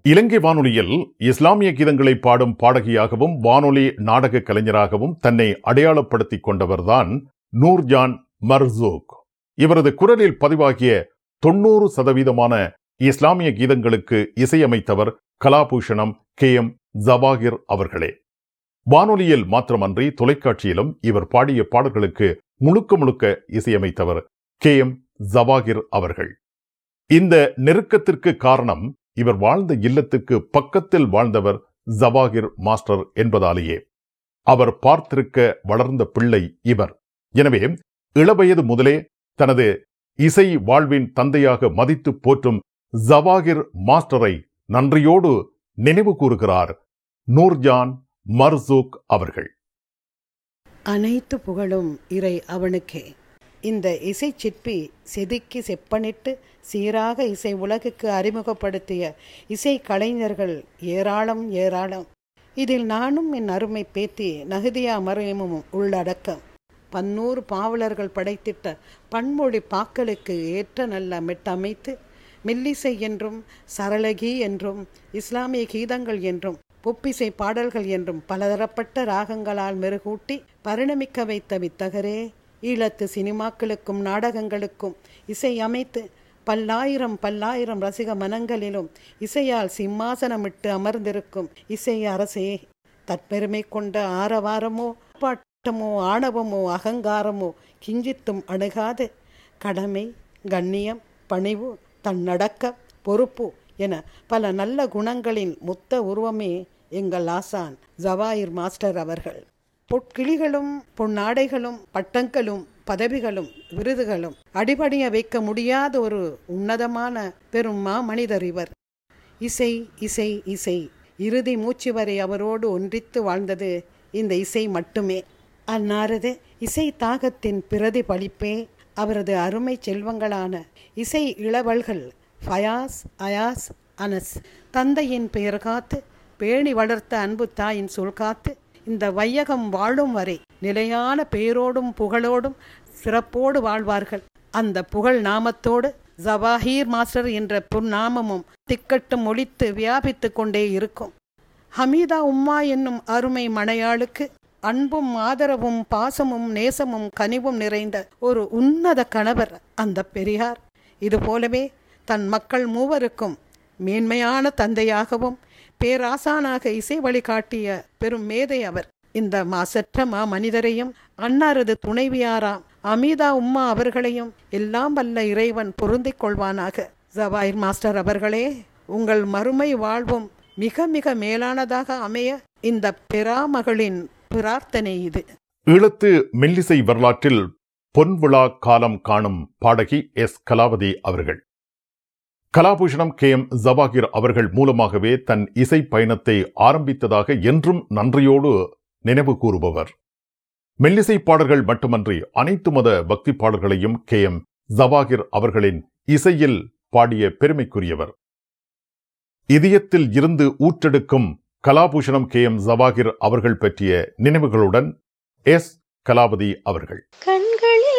இலங்கை வானொலியில் இஸ்லாமிய கீதங்களை பாடும் பாடகியாகவும் வானொலி நாடக கலைஞராகவும் தன்னை அடையாளப்படுத்திக் கொண்டவர்தான் நூர்ஜான் மர்சூக் இவரது குரலில் பதிவாகிய தொண்ணூறு சதவீதமான இஸ்லாமிய கீதங்களுக்கு இசையமைத்தவர் கலாபூஷணம் கே எம் ஜவாகிர் அவர்களே வானொலியில் மாத்திரமன்றி தொலைக்காட்சியிலும் இவர் பாடிய பாடல்களுக்கு முழுக்க முழுக்க இசையமைத்தவர் கே எம் ஜவாகிர் அவர்கள் இந்த நெருக்கத்திற்கு காரணம் இவர் வாழ்ந்த இல்லத்துக்கு பக்கத்தில் வாழ்ந்தவர் ஜவாகிர் மாஸ்டர் என்பதாலேயே அவர் பார்த்திருக்க வளர்ந்த பிள்ளை இவர் எனவே இளவயது முதலே தனது இசை வாழ்வின் தந்தையாக மதித்து போற்றும் ஜவாகிர் மாஸ்டரை நன்றியோடு நினைவு கூறுகிறார் நூர்ஜான் மர்சூக் அவர்கள் அனைத்து புகழும் இறை அவனுக்கே இந்த இசை சிற்பி செதுக்கி செப்பனிட்டு சீராக இசை உலகுக்கு அறிமுகப்படுத்திய இசை கலைஞர்கள் ஏராளம் ஏராளம் இதில் நானும் என் அருமை பேத்தி நகுதியா மறையமும் உள்ளடக்கம் பன்னூறு பாவலர்கள் படைத்திட்ட பன்மொழி பாக்களுக்கு ஏற்ற நல்ல மெட்டமைத்து மெல்லிசை என்றும் சரளகி என்றும் இஸ்லாமிய கீதங்கள் என்றும் பொப்பிசை பாடல்கள் என்றும் பலதரப்பட்ட ராகங்களால் மெருகூட்டி பரிணமிக்க வைத்த வித்தகரே ஈழத்து சினிமாக்களுக்கும் நாடகங்களுக்கும் இசை அமைத்து பல்லாயிரம் பல்லாயிரம் ரசிக மனங்களிலும் இசையால் சிம்மாசனமிட்டு அமர்ந்திருக்கும் இசை அரசே தற்பெருமை கொண்ட ஆரவாரமோ பாட்டமோ ஆணவமோ அகங்காரமோ கிஞ்சித்தும் அணுகாது கடமை கண்ணியம் பணிவு தன்னடக்க பொறுப்பு என பல நல்ல குணங்களின் மொத்த உருவமே எங்கள் ஆசான் ஜவாயிர் மாஸ்டர் அவர்கள் பொற்கிளிகளும் பொன்னாடைகளும் பட்டங்களும் பதவிகளும் விருதுகளும் அடிபடிய வைக்க முடியாத ஒரு உன்னதமான பெரும் மாமனிதர் இவர் இசை இசை இசை இறுதி மூச்சு வரை அவரோடு ஒன்றித்து வாழ்ந்தது இந்த இசை மட்டுமே அன்னாரது இசை தாகத்தின் பிரதிபலிப்பே அவரது அருமை செல்வங்களான இசை இளவல்கள் ஃபயாஸ் அயாஸ் அனஸ் தந்தையின் பெயர் காத்து பேணி வளர்த்த அன்பு தாயின் சொல் காத்து இந்த வையகம் வாழும் வரை நிலையான பேரோடும் புகழோடும் சிறப்போடு வாழ்வார்கள் அந்த புகழ் நாமத்தோடு ஜவாஹீர் மாஸ்டர் என்ற புன்னாமமும் திக்கட்டும் ஒழித்து வியாபித்து கொண்டே இருக்கும் ஹமீதா உம்மா என்னும் அருமை மனையாளுக்கு அன்பும் ஆதரவும் பாசமும் நேசமும் கனிவும் நிறைந்த ஒரு உன்னத கணவர் அந்த பெரியார் இதுபோலவே தன் மக்கள் மூவருக்கும் மேன்மையான தந்தையாகவும் பேராசானாக இசை வழிகாட்டிய பெரும் மேதை அவர் இந்த மாசற்ற மா மனிதரையும் அன்னாரது துணைவியாராம் அமிதா உம்மா அவர்களையும் எல்லாம் வல்ல இறைவன் பொருந்திக் கொள்வானாக ஜவாயிர் மாஸ்டர் அவர்களே உங்கள் மறுமை வாழ்வும் மிக மிக மேலானதாக அமைய இந்த பெராமகளின் பிரார்த்தனை இது ஈழத்து மெல்லிசை வரலாற்றில் பொன்விழா காலம் காணும் பாடகி எஸ் கலாவதி அவர்கள் கலாபூஷணம் கே எம் ஜவாகிர் அவர்கள் மூலமாகவே தன் இசை பயணத்தை ஆரம்பித்ததாக என்றும் நன்றியோடு நினைவு கூறுபவர் மெல்லிசை பாடல்கள் மட்டுமன்றி அனைத்து மத பக்தி பாடல்களையும் கே எம் ஜவாகிர் அவர்களின் இசையில் பாடிய பெருமைக்குரியவர் இதயத்தில் இருந்து ஊற்றெடுக்கும் கலாபூஷணம் கே எம் ஜவாகிர் அவர்கள் பற்றிய நினைவுகளுடன் எஸ் கலாவதி அவர்கள் கண்களில்